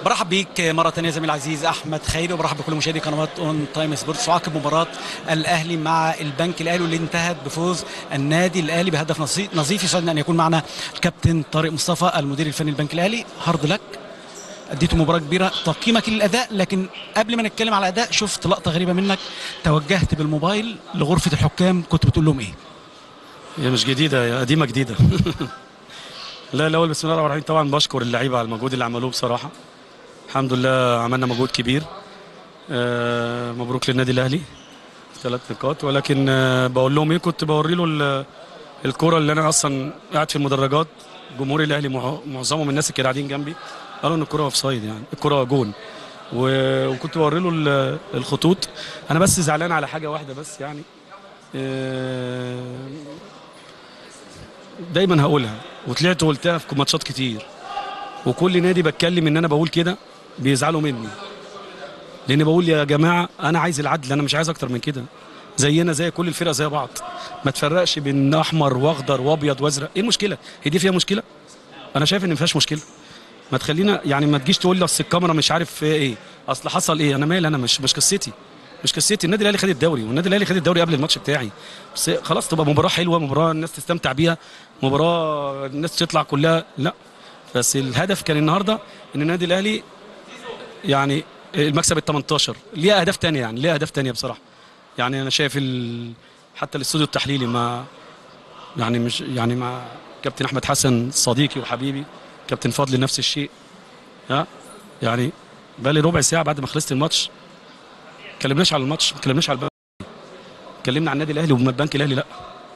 برحب بيك مره ثانيه زميل العزيز احمد خيري وبرحب بكل مشاهدي قنوات اون تايم سبورتس وعقب مباراه الاهلي مع البنك الاهلي واللي انتهت بفوز النادي الاهلي بهدف نظي- نظيف يسعدنا ان يكون معنا الكابتن طارق مصطفى المدير الفني للبنك الاهلي هارد لك اديته مباراه كبيره تقييمك للاداء لكن قبل ما نتكلم على الاداء شفت لقطه غريبه منك توجهت بالموبايل لغرفه الحكام كنت بتقول لهم ايه هي مش جديدة هي قديمة جديدة لا الأول بسم الله الرحمن الرحيم طبعا بشكر اللعيبة على المجهود اللي عملوه بصراحة الحمد لله عملنا مجهود كبير آه مبروك للنادي الأهلي ثلاث نقاط ولكن آه بقول لهم إيه كنت بوري له ال- الكرة اللي أنا أصلا قاعد في المدرجات جمهور الأهلي مع- معظمهم الناس اللي كانوا قاعدين جنبي قالوا إن الكرة أوف سايد يعني الكرة جون و- وكنت بوري له ال- الخطوط أنا بس زعلان على حاجة واحدة بس يعني آه دايما هقولها وطلعت وقلتها في ماتشات كتير وكل نادي بتكلم ان انا بقول كده بيزعلوا مني لان بقول يا جماعه انا عايز العدل انا مش عايز اكتر من كده زينا زي كل الفرق زي بعض ما تفرقش بين احمر واخضر وابيض وازرق ايه المشكله هي دي فيها مشكله انا شايف ان ما فيهاش مشكله ما تخلينا يعني ما تجيش تقول لي اصل الكاميرا مش عارف فيها ايه اصل حصل ايه انا مالي انا مش مش قصتي مش قصتي النادي الاهلي خد الدوري والنادي الاهلي خد الدوري قبل الماتش بتاعي بس خلاص تبقى مباراه حلوه مباراه الناس تستمتع بيها مباراه الناس تطلع كلها لا بس الهدف كان النهارده ان النادي الاهلي يعني المكسب ال 18 ليه اهداف تانية يعني ليه اهداف تانية بصراحه يعني انا شايف ال... حتى الاستوديو التحليلي ما يعني مش يعني مع كابتن احمد حسن صديقي وحبيبي كابتن فضل نفس الشيء ها يعني بقالي ربع ساعه بعد ما خلصت الماتش ما اتكلمناش على الماتش ما اتكلمناش على البنك اتكلمنا عن النادي الاهلي والبنك الاهلي لا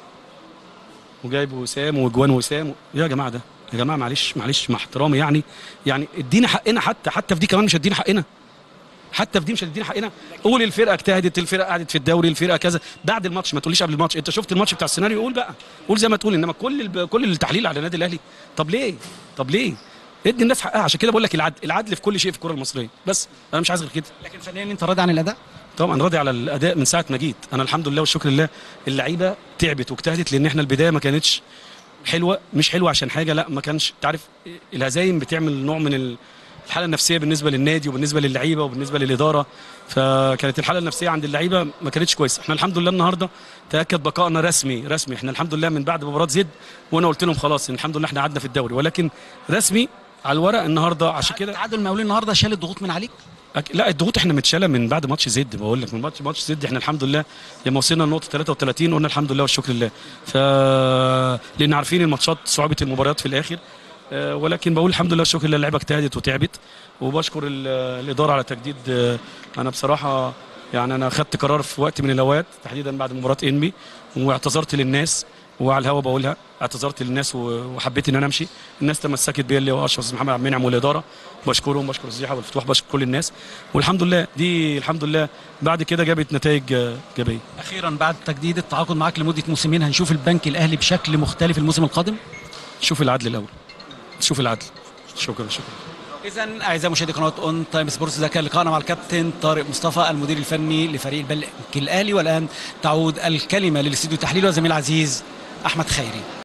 وجايب وسام وجوان وسام و... يا جماعه ده يا جماعه معلش معلش مع احترامي يعني يعني ادينا حقنا حتى حتى في دي كمان مش هتدينا حقنا حتى في دي مش هتدينا حقنا قول الفرقه اجتهدت الفرقه قعدت في الدوري الفرقه كذا بعد الماتش ما تقوليش قبل الماتش انت شفت الماتش بتاع السيناريو قول بقى قول زي ما تقول انما كل الب... كل التحليل على النادي الاهلي طب ليه طب ليه ادي الناس حقها عشان كده بقول لك العدل العدل في كل شيء في الكره المصريه بس انا مش عايز غير كده لكن فنيا انت راضي عن الاداء طبعا راضي على الاداء من ساعه ما جيت انا الحمد لله والشكر لله اللعيبه تعبت واجتهدت لان احنا البدايه ما كانتش حلوه مش حلوه عشان حاجه لا ما كانش تعرف الهزايم بتعمل نوع من ال- الحاله النفسيه بالنسبه للنادي وبالنسبه للعيبه وبالنسبه للاداره فكانت الحاله النفسيه عند اللعيبه ما كانتش كويسه احنا الحمد لله النهارده تاكد بقائنا رسمي رسمي احنا الحمد لله من بعد مباراه زد وانا قلت لهم خلاص إن الحمد لله احنا قعدنا في الدوري ولكن رسمي على الورق النهارده عشان كده تعادل المقاولين النهارده شال الضغوط من عليك أك... لا الضغوط احنا متشاله من بعد ماتش زد بقول لك من ماتش ماتش زد احنا الحمد لله لما وصلنا لنقطه 33 قلنا الحمد لله والشكر لله ف لان عارفين الماتشات صعوبه المباريات في الاخر آه، ولكن بقول الحمد لله والشكر لله اللعيبه اجتهدت وتعبت وبشكر ال- الاداره على تجديد آه، انا بصراحه يعني انا خدت قرار في وقت من الاوقات تحديدا بعد مباراه انبي واعتذرت للناس وعلى الهوا بقولها اعتذرت للناس و- وحبيت ان انا امشي الناس تمسكت بيا اللي هو اشرف أستاذ محمد عبد المنعم والاداره بشكرهم بشكر الزيحه والفتوح بشكر كل الناس والحمد لله دي الحمد لله بعد كده جابت نتائج آه، ايجابيه اخيرا بعد تجديد التعاقد معاك لمده موسمين هنشوف البنك الاهلي بشكل مختلف الموسم القادم شوف العدل الاول شوف العدل شكرا شكرا اذا اعزائي مشاهدي قناه اون تايم سبورتس ده كان لقاءنا مع الكابتن طارق مصطفى المدير الفني لفريق البنك الاهلي والان تعود الكلمه للاستوديو التحليل وزميل العزيز احمد خيري